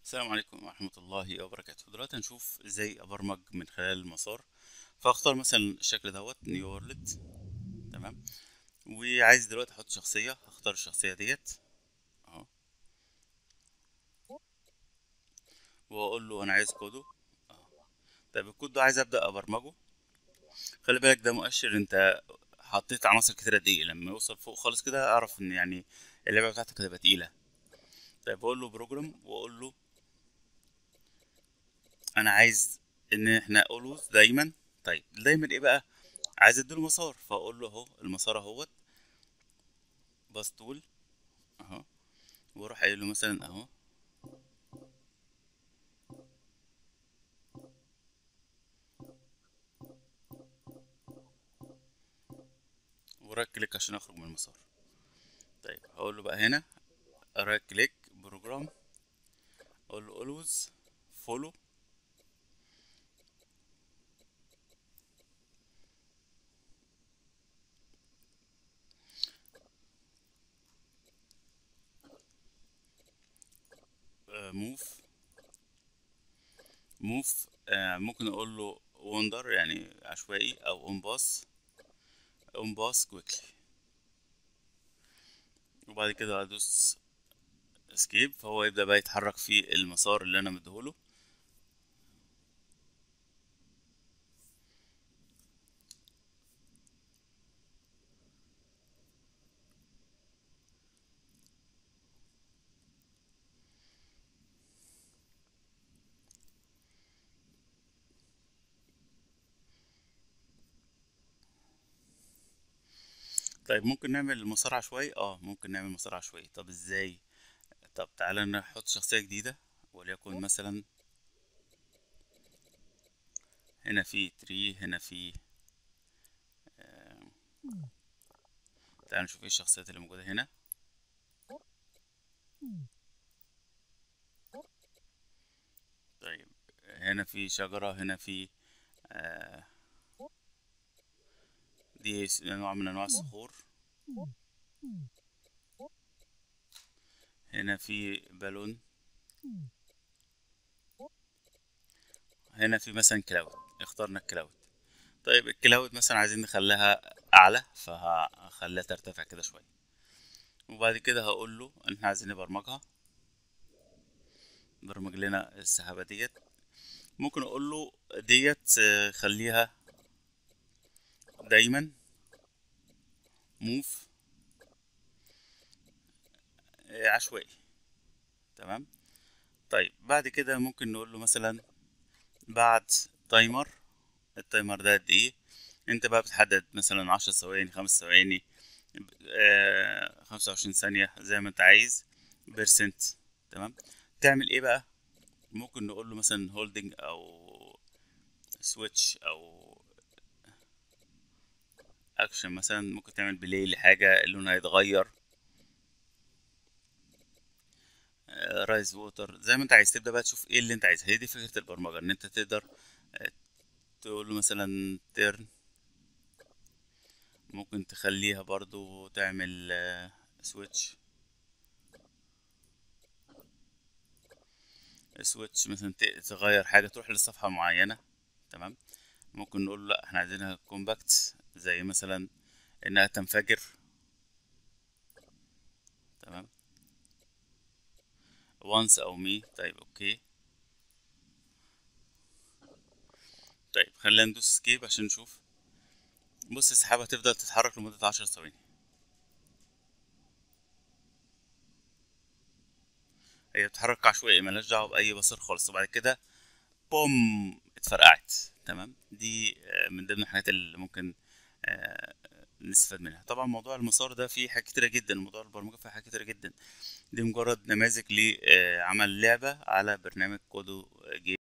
السلام عليكم ورحمة الله وبركاته دلوقتي هنشوف ازاي ابرمج من خلال المسار فاختار مثلا الشكل دوت نيو وورلد تمام وعايز دلوقتي احط شخصية هختار الشخصية ديت اهو واقول له انا عايز كوده اهو طيب الكود ده عايز ابدا ابرمجه خلي بالك ده مؤشر انت حطيت عناصر كتيرة قد ايه لما يوصل فوق خالص كده اعرف ان يعني اللعبة بتاعتك هتبقى تقيلة طيب اقول له بروجرام واقول له انا عايز ان احنا اولوز دايما طيب دايما ايه بقى عايز اديله مسار فاقول له اهو المسار اهوت باس تول اهو واروح قايل له مثلا اهو ورايت كليك عشان اخرج من المسار طيب هقول له بقى هنا رايت كليك بروجرام اقول له اولوز فولو موف موف ممكن اقول له وندر يعني عشوائي او اون باس اون باس كويكلي وبعد كده ادوس اسكيب فهو يبدأ بقى يتحرك في المسار اللي انا مديهوله طيب ممكن نعمل مسار عشوائي اه ممكن نعمل مسار عشوائي طب ازاي طب تعالى نحط شخصية جديدة وليكن مثلا هنا في تري هنا في آه. تعالى نشوف ايه الشخصيات اللي موجودة هنا طيب هنا في شجرة هنا في آه دي نوع من انواع الصخور هنا في بالون هنا في مثلا كلاود اخترنا الكلاود طيب الكلاود مثلا عايزين نخليها اعلى فهخليها ترتفع كده شويه وبعد كده هقول له ان احنا عايزين نبرمجها برمج لنا السحابه ديت ممكن اقول له ديت خليها دايما موف عشوائي تمام طيب بعد كده ممكن نقول له مثلا بعد تايمر التايمر ده قد ايه انت بقى بتحدد مثلا عشر ثواني خمس ثواني خمسة وعشرين ثانية زي ما انت عايز بيرسنت تمام تعمل ايه بقى ممكن نقول له مثلا هولدنج او سويتش او اكشن مثلا ممكن تعمل بلاي لحاجة لونها يتغير رايز ووتر زي ما انت عايز تبدا بقى تشوف ايه اللي انت عايزها هي دي فكره البرمجه ان انت تقدر تقول له مثلا تيرن ممكن تخليها برضو تعمل سويتش سويتش مثلا تغير حاجه تروح لصفحه معينه تمام ممكن نقول لا احنا عايزينها كومباكت زي مثلا انها تنفجر تمام وانس او مي طيب اوكي طيب خلينا ندوس سكيب عشان نشوف بص السحابة هتفضل تتحرك لمدة عشر ثواني هي بتتحرك عشوائي ملهاش دعوة بأي مسار خالص وبعد كده بوم اتفرقعت تمام دي من ضمن الحاجات اللي ممكن نستفاد منها طبعا موضوع المسار ده فيه حاجات كتيرة جدا موضوع البرمجة فيه حاجات كتيرة جدا دي مجرد نماذج لعمل لعبة على برنامج كودو جي